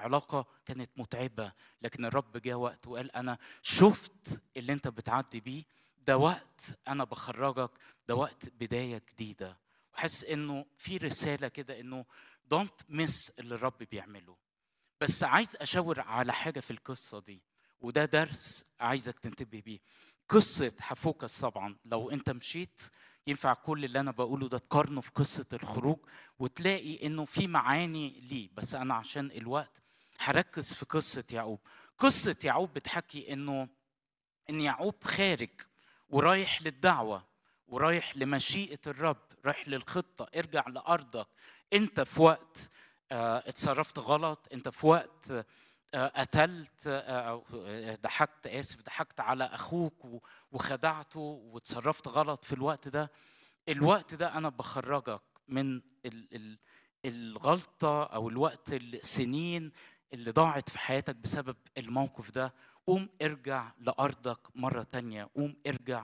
العلاقة كانت متعبة لكن الرب جاء وقت وقال أنا شفت اللي أنت بتعدي بيه ده وقت أنا بخرجك ده وقت بداية جديدة وحس إنه في رسالة كده إنه دونت مس اللي الرب بيعمله بس عايز أشاور على حاجة في القصة دي وده درس عايزك تنتبه بيه قصة حفوكس طبعا لو أنت مشيت ينفع كل اللي انا بقوله ده تقارنه في قصه الخروج وتلاقي انه في معاني ليه بس انا عشان الوقت هركز في قصه يعقوب قصه يعقوب بتحكي انه ان يعقوب خارج ورايح للدعوه ورايح لمشيئه الرب رايح للخطه ارجع لارضك انت في وقت اه اتصرفت غلط انت في وقت اه قتلت اه ضحكت اسف ضحكت على اخوك وخدعته وتصرفت غلط في الوقت ده الوقت ده انا بخرجك من ال ال الغلطه او الوقت السنين اللي ضاعت في حياتك بسبب الموقف ده قوم ارجع لارضك مره تانية قوم ارجع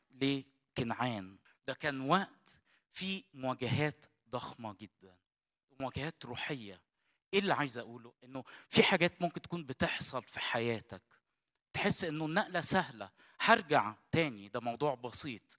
لكنعان ده كان وقت فيه مواجهات ضخمه جدا مواجهات روحيه ايه اللي عايز اقوله انه في حاجات ممكن تكون بتحصل في حياتك تحس انه النقله سهله هرجع تاني ده موضوع بسيط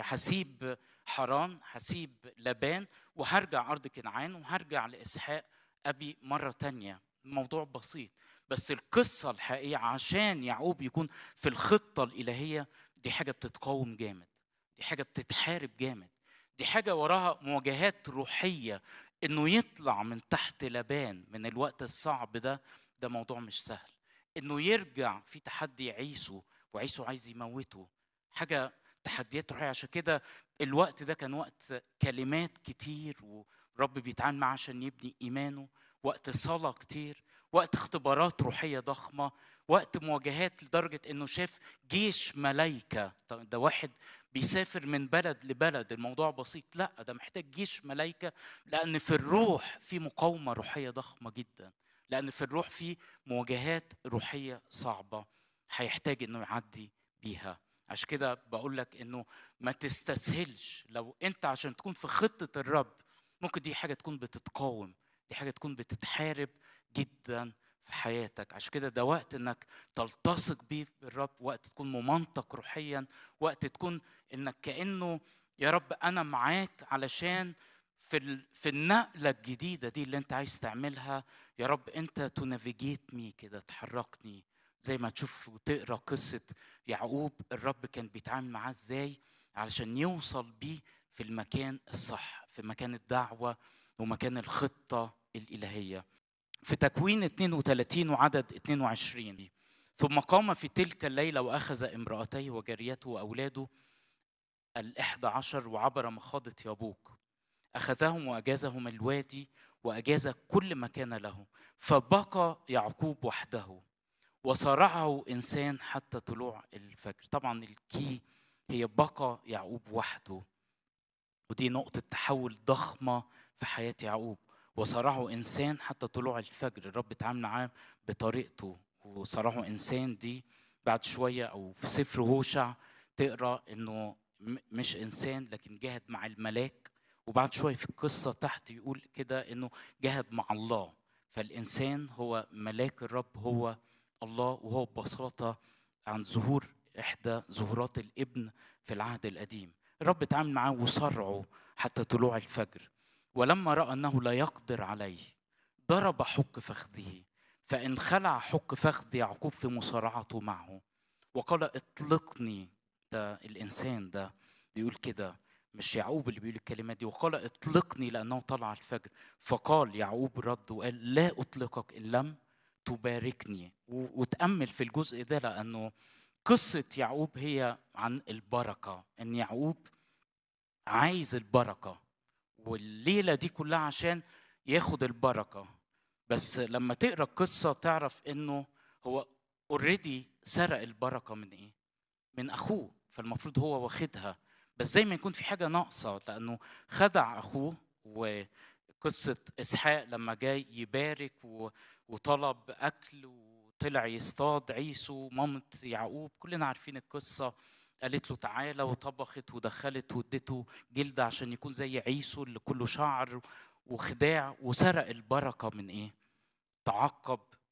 هسيب حران هسيب لبان وهرجع ارض كنعان وهرجع لاسحاق ابي مره تانية الموضوع بسيط بس القصه الحقيقيه عشان يعقوب يكون في الخطه الالهيه دي حاجه بتتقاوم جامد دي حاجه بتتحارب جامد دي حاجه وراها مواجهات روحيه انه يطلع من تحت لبان من الوقت الصعب ده ده موضوع مش سهل انه يرجع في تحدي عيسو وعيسو عايز يموته حاجه تحديات روحيه عشان كده الوقت ده كان وقت كلمات كتير ورب بيتعامل معاه عشان يبني ايمانه وقت صلاه كتير وقت اختبارات روحيه ضخمه وقت مواجهات لدرجه انه شاف جيش ملايكه ده واحد بيسافر من بلد لبلد الموضوع بسيط لا ده محتاج جيش ملايكه لان في الروح في مقاومه روحيه ضخمه جدا لان في الروح في مواجهات روحيه صعبه هيحتاج انه يعدي بيها عشان كده بقول لك انه ما تستسهلش لو انت عشان تكون في خطه الرب ممكن دي حاجه تكون بتتقاوم دي حاجه تكون بتتحارب جدا في حياتك عشان كده ده وقت انك تلتصق بيه بالرب وقت تكون ممنطق روحيا وقت تكون انك كانه يا رب انا معاك علشان في في النقله الجديده دي اللي انت عايز تعملها يا رب انت تنافيجيت مي كده تحركني زي ما تشوف وتقرا قصه يعقوب الرب كان بيتعامل معاه ازاي علشان يوصل بيه في المكان الصح في مكان الدعوه ومكان الخطه الالهيه في تكوين 32 وعدد 22 ثم قام في تلك الليلة وأخذ امرأتيه وجاريته وأولاده الإحدى عشر وعبر مخاضة يابوك أخذهم وأجازهم الوادي وأجاز كل ما كان له فبقى يعقوب وحده وصارعه إنسان حتى طلوع الفجر طبعا الكي هي بقى يعقوب وحده ودي نقطة تحول ضخمة في حياة يعقوب وصرعه انسان حتى طلوع الفجر الرب اتعامل معاه بطريقته وصرعه انسان دي بعد شويه او في سفر هوشع تقرا انه مش انسان لكن جاهد مع الملاك وبعد شويه في القصه تحت يقول كده انه جاهد مع الله فالانسان هو ملاك الرب هو الله وهو ببساطه عن ظهور احدى ظهورات الابن في العهد القديم الرب اتعامل معاه وصرعه حتى طلوع الفجر ولما راى انه لا يقدر عليه ضرب حك فخذه فان خلع حك فخذ يعقوب في مصارعته معه وقال اطلقني ده الانسان ده بيقول كده مش يعقوب اللي بيقول الكلمات دي وقال اطلقني لانه طلع الفجر فقال يعقوب رد وقال لا اطلقك ان لم تباركني وتامل في الجزء ده لانه قصه يعقوب هي عن البركه ان يعقوب عايز البركه والليله دي كلها عشان ياخد البركه بس لما تقرا القصه تعرف انه هو اوريدي سرق البركه من ايه من اخوه فالمفروض هو واخدها بس زي ما يكون في حاجه ناقصه لانه خدع اخوه وقصه اسحاق لما جاي يبارك وطلب اكل وطلع يصطاد عيسو مامة يعقوب كلنا عارفين القصه قالت له تعالى وطبخت ودخلت وادته جلد عشان يكون زي عيسو اللي كله شعر وخداع وسرق البركه من ايه؟ تعقب